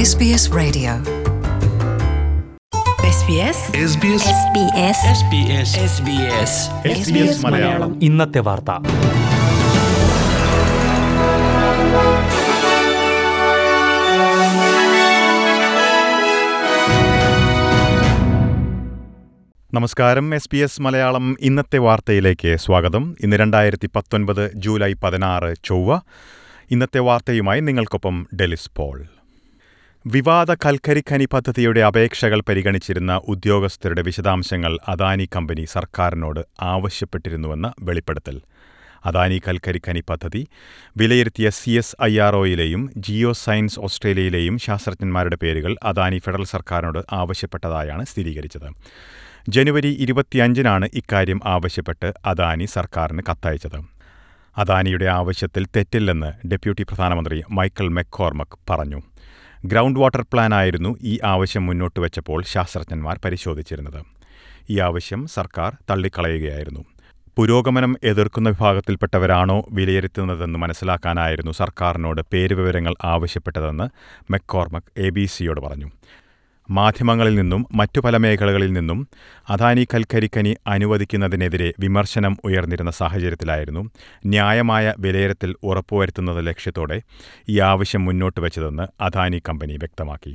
SBS Radio. SBS SBS Malayalam ഇന്നത്തെ വാർത്ത നമസ്കാരം എസ് പി എസ് മലയാളം ഇന്നത്തെ വാർത്തയിലേക്ക് സ്വാഗതം ഇന്ന് രണ്ടായിരത്തി പത്തൊൻപത് ജൂലൈ പതിനാറ് ചൊവ്വ ഇന്നത്തെ വാർത്തയുമായി നിങ്ങൾക്കൊപ്പം ഡെലിസ് പോൾ വിവാദ കൽക്കരി ഖനി പദ്ധതിയുടെ അപേക്ഷകൾ പരിഗണിച്ചിരുന്ന ഉദ്യോഗസ്ഥരുടെ വിശദാംശങ്ങൾ അദാനി കമ്പനി സർക്കാരിനോട് ആവശ്യപ്പെട്ടിരുന്നുവെന്ന വെളിപ്പെടുത്തൽ അദാനി കൽക്കരി ഖനി പദ്ധതി വിലയിരുത്തിയ സി എസ് ഐ ആർ ഒയിലെയും ജിയോ സയൻസ് ഓസ്ട്രേലിയയിലെയും ശാസ്ത്രജ്ഞന്മാരുടെ പേരുകൾ അദാനി ഫെഡറൽ സർക്കാരിനോട് ആവശ്യപ്പെട്ടതായാണ് സ്ഥിരീകരിച്ചത് ജനുവരി ഇരുപത്തിയഞ്ചിനാണ് ഇക്കാര്യം ആവശ്യപ്പെട്ട് അദാനി സർക്കാരിന് കത്തയച്ചത് അദാനിയുടെ ആവശ്യത്തിൽ തെറ്റില്ലെന്ന് ഡെപ്യൂട്ടി പ്രധാനമന്ത്രി മൈക്കൽ മെക്കോർമക് പറഞ്ഞു ഗ്രൗണ്ട് വാട്ടർ പ്ലാനായിരുന്നു ഈ ആവശ്യം മുന്നോട്ട് വെച്ചപ്പോൾ ശാസ്ത്രജ്ഞന്മാർ പരിശോധിച്ചിരുന്നത് ഈ ആവശ്യം സർക്കാർ തള്ളിക്കളയുകയായിരുന്നു പുരോഗമനം എതിർക്കുന്ന വിഭാഗത്തിൽപ്പെട്ടവരാണോ വിലയിരുത്തുന്നതെന്ന് മനസ്സിലാക്കാനായിരുന്നു സർക്കാരിനോട് പേരുവിവരങ്ങൾ ആവശ്യപ്പെട്ടതെന്ന് മെക്കോർമക് എ ബി സിയോട് പറഞ്ഞു മാധ്യമങ്ങളിൽ നിന്നും മറ്റു പല മേഖലകളിൽ നിന്നും അദാനി കൽക്കരിക്കനി അനുവദിക്കുന്നതിനെതിരെ വിമർശനം ഉയർന്നിരുന്ന സാഹചര്യത്തിലായിരുന്നു ന്യായമായ വിലയിരുത്തൽ ഉറപ്പുവരുത്തുന്നത് ലക്ഷ്യത്തോടെ ഈ ആവശ്യം മുന്നോട്ട് വെച്ചതെന്ന് അദാനി കമ്പനി വ്യക്തമാക്കി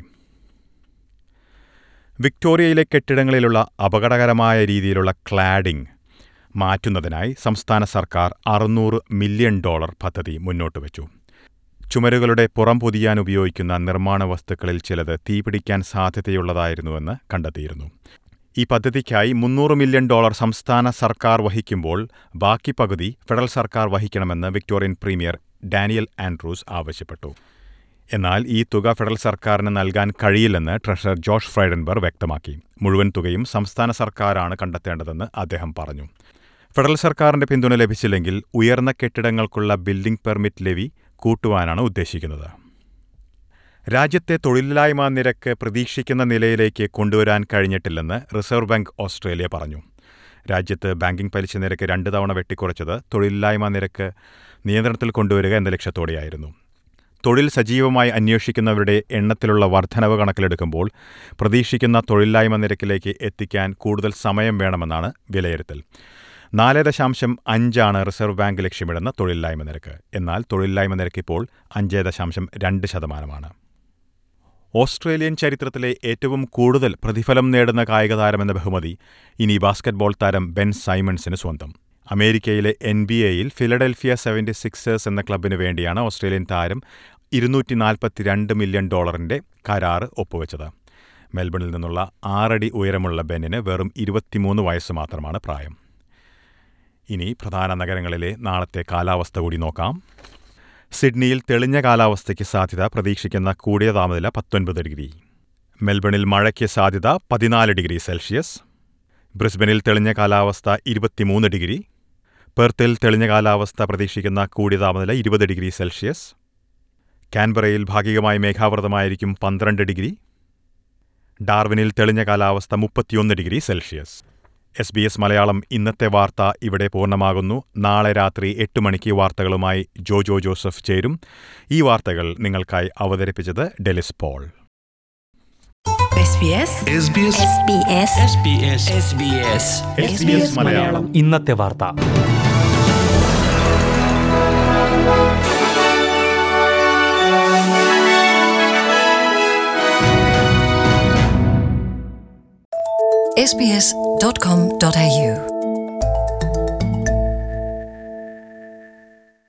വിക്ടോറിയയിലെ കെട്ടിടങ്ങളിലുള്ള അപകടകരമായ രീതിയിലുള്ള ക്ലാഡിംഗ് മാറ്റുന്നതിനായി സംസ്ഥാന സർക്കാർ അറുന്നൂറ് മില്യൺ ഡോളർ പദ്ധതി മുന്നോട്ട് വച്ചു ചുമരുകളുടെ പുറം പൊതിയാൻ ഉപയോഗിക്കുന്ന നിർമ്മാണ വസ്തുക്കളിൽ ചിലത് തീപിടിക്കാൻ സാധ്യതയുള്ളതായിരുന്നുവെന്ന് കണ്ടെത്തിയിരുന്നു ഈ പദ്ധതിക്കായി മുന്നൂറ് മില്യൺ ഡോളർ സംസ്ഥാന സർക്കാർ വഹിക്കുമ്പോൾ ബാക്കി പകുതി ഫെഡറൽ സർക്കാർ വഹിക്കണമെന്ന് വിക്ടോറിയൻ പ്രീമിയർ ഡാനിയൽ ആൻഡ്രൂസ് ആവശ്യപ്പെട്ടു എന്നാൽ ഈ തുക ഫെഡറൽ സർക്കാരിന് നൽകാൻ കഴിയില്ലെന്ന് ട്രഷറർ ജോഷ് ഫ്രൈഡൻബർ വ്യക്തമാക്കി മുഴുവൻ തുകയും സംസ്ഥാന സർക്കാരാണ് കണ്ടെത്തേണ്ടതെന്ന് അദ്ദേഹം പറഞ്ഞു ഫെഡറൽ സർക്കാരിന്റെ പിന്തുണ ലഭിച്ചില്ലെങ്കിൽ ഉയർന്ന കെട്ടിടങ്ങൾക്കുള്ള ബിൽഡിംഗ് പെർമിറ്റ് ലെവി കൂട്ടുവാനാണ് ഉദ്ദേശിക്കുന്നത് രാജ്യത്തെ തൊഴിലില്ലായ്മ നിരക്ക് പ്രതീക്ഷിക്കുന്ന നിലയിലേക്ക് കൊണ്ടുവരാൻ കഴിഞ്ഞിട്ടില്ലെന്ന് റിസർവ് ബാങ്ക് ഓസ്ട്രേലിയ പറഞ്ഞു രാജ്യത്ത് ബാങ്കിംഗ് പലിശ നിരക്ക് രണ്ട് തവണ വെട്ടിക്കുറച്ചത് തൊഴിലില്ലായ്മ നിരക്ക് നിയന്ത്രണത്തിൽ കൊണ്ടുവരിക എന്ന ലക്ഷ്യത്തോടെയായിരുന്നു തൊഴിൽ സജീവമായി അന്വേഷിക്കുന്നവരുടെ എണ്ണത്തിലുള്ള വർധനവ് കണക്കിലെടുക്കുമ്പോൾ പ്രതീക്ഷിക്കുന്ന തൊഴിലില്ലായ്മ നിരക്കിലേക്ക് എത്തിക്കാൻ കൂടുതൽ സമയം വേണമെന്നാണ് വിലയിരുത്തൽ നാല് ദശാംശം അഞ്ചാണ് റിസർവ് ബാങ്ക് ലക്ഷ്യമിടുന്ന തൊഴിലില്ലായ്മ നിരക്ക് എന്നാൽ തൊഴിലില്ലായ്മ നിരക്ക് ഇപ്പോൾ അഞ്ച് ദശാംശം രണ്ട് ശതമാനമാണ് ഓസ്ട്രേലിയൻ ചരിത്രത്തിലെ ഏറ്റവും കൂടുതൽ പ്രതിഫലം നേടുന്ന കായിക താരമെന്ന ബഹുമതി ഇനി ബാസ്ക്കറ്റ്ബോൾ താരം ബെൻ സൈമൺസിന് സ്വന്തം അമേരിക്കയിലെ എൻ ബി എയിൽ ഫിലഡൽഫിയ സെവൻറ്റി സിക്സേഴ്സ് എന്ന ക്ലബിന് വേണ്ടിയാണ് ഓസ്ട്രേലിയൻ താരം ഇരുന്നൂറ്റി നാൽപ്പത്തിരണ്ട് മില്യൺ ഡോളറിന്റെ കരാറ് ഒപ്പുവെച്ചത് മെൽബണിൽ നിന്നുള്ള ആറടി ഉയരമുള്ള ബെന്നിന് വെറും ഇരുപത്തിമൂന്ന് വയസ്സ് മാത്രമാണ് പ്രായം ഇനി പ്രധാന നഗരങ്ങളിലെ നാളത്തെ കാലാവസ്ഥ കൂടി നോക്കാം സിഡ്നിയിൽ തെളിഞ്ഞ കാലാവസ്ഥയ്ക്ക് സാധ്യത പ്രതീക്ഷിക്കുന്ന കൂടിയ താപനില പത്തൊൻപത് ഡിഗ്രി മെൽബണിൽ മഴയ്ക്ക് സാധ്യത പതിനാല് ഡിഗ്രി സെൽഷ്യസ് ബ്രിസ്ബനിൽ തെളിഞ്ഞ കാലാവസ്ഥ ഇരുപത്തിമൂന്ന് ഡിഗ്രി പെർത്തിൽ തെളിഞ്ഞ കാലാവസ്ഥ പ്രതീക്ഷിക്കുന്ന കൂടിയ താപനില ഇരുപത് ഡിഗ്രി സെൽഷ്യസ് കാൻബറയിൽ ഭാഗികമായി മേഘാവൃതമായിരിക്കും പന്ത്രണ്ട് ഡിഗ്രി ഡാർവിനിൽ തെളിഞ്ഞ കാലാവസ്ഥ മുപ്പത്തിയൊന്ന് degree Celsius S B S Malayalam ഇന്നത്തെ വാർത്ത ഇവിടെ പൂർണ്ണമാകുന്നു നാളെ രാത്രി എട്ട് മണിക്ക് വാർത്തകളുമായി ജോജോ ജോസഫ് ചേരും ഈ വാർത്തകൾ നിങ്ങൾക്കായി അവതരിപ്പിച്ചത് ഡെലിസ് പോൾ SBS മലയാളം ഇന്നത്തെ വാർത്ത sbs.com.au